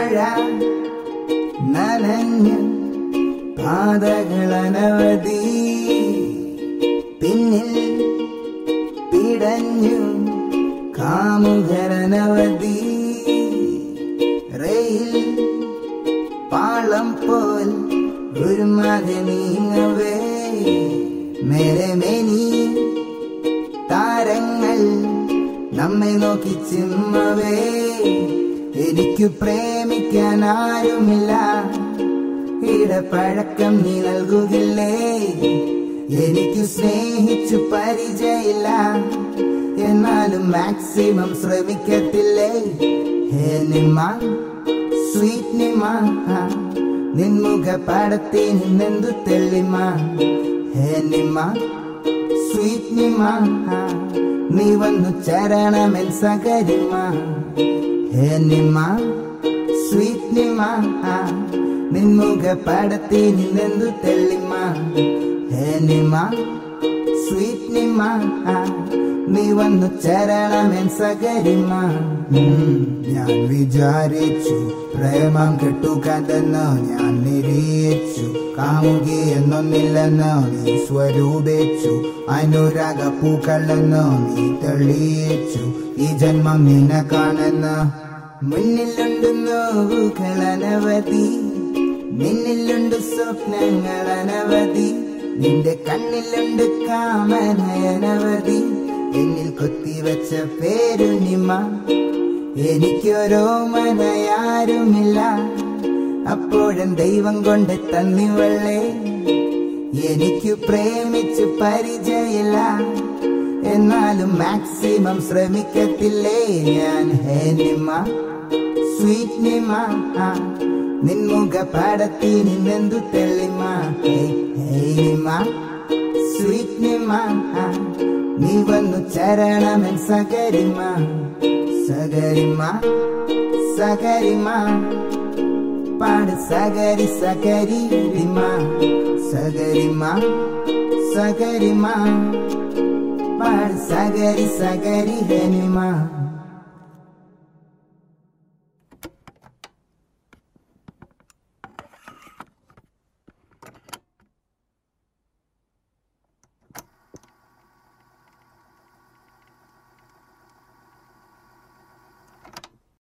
മഴ നനഞ്ഞു പാതകളനവധി പിന്നിൽ പിടഞ്ഞു കാമുകരനവധി റെയിൽ പാളം പോൽ ഒരു മകനീങ്ങവേ മേലെ മേനി താരങ്ങൾ നമ്മെ നോക്കി ചിമ്മവേ എനിക്ക് പ്രേമിക്കാൻ ആരുമില്ല ഇടപ്പഴക്കം നീ നൽകുകില്ലേ എനിക്ക് സ്നേഹിച്ചു പരിചയമില്ല എന്നാലും മാക്സിമം ശ്രമിക്കത്തില്ലേ ഹേ നിമ്മ സ്വീറ്റ് നിമ്മ നിൻമുഖ പാടത്തിൽ നിന്നെന്തു തെള്ളിമ ഹേ നിമ്മ സ്വീറ്റ് നിമ്മ നീ വന്നു ചരണമെൻ സകരിമ ഹേ നിമ്മ സ്വീറ്റ് നിമ്മ നിൻമുഖ പാടത്തിൽ നിന്നെന്തു തെള്ളിമ ഹേ നിമ്മ സ്വീറ്റ് നിമ്മ നീ വന്നു ചരണമെൻ സകരിമ ഉം, ഞാൻ വിചാരിച്ചു പ്രേമം കെട്ടുകണ്ടെന്ന് ഞാൻ നിരീച്ചു കാമുകി എന്നൊന്നില്ലെന്ന് നീ സ്വരൂപിച്ചു അനുരാഗ പൂക്കളെന്ന് നീ തെളിയിച്ചു ഈ ജന്മം നിന്നെ കാണുന്ന മുന്നിലുണ്ട് നോവുകൾ അനവധി നിന്നിലുണ്ട് സ്വപ്നങ്ങൾ അനവധി നിന്റെ കണ്ണിലുണ്ട് കാമനയനവധി എന്നിൽ കൊത്തിവെച്ച പേരുനിമ എനിക്കൊരോ മനയാരുമില്ല അപ്പോഴും ദൈവം കൊണ്ട് തന്നിവള്ളേ എനിക്ക് പ്രേമിച്ച് പരിചയമില്ല എന്നാലും മാക്സിമം ശ്രമിക്കത്തില്ലേ ഞാൻ ഹേ നിമ്മ സ്വീറ്റ് നിമ്മ നിൻമുഖ പാടത്തിൽ നിന്നെന്തു തെള്ളിമ ഹേ ഹേ നിമ്മ സ്വീറ്റ് നിമ്മ നീ വന്നു ചരണമെൻ സകരിമ സകരിമ സകരിമ പാട് സകരി സകരി റിമ സകരിമ സകരിമ പാട് സകരി സകരി ഹനിമ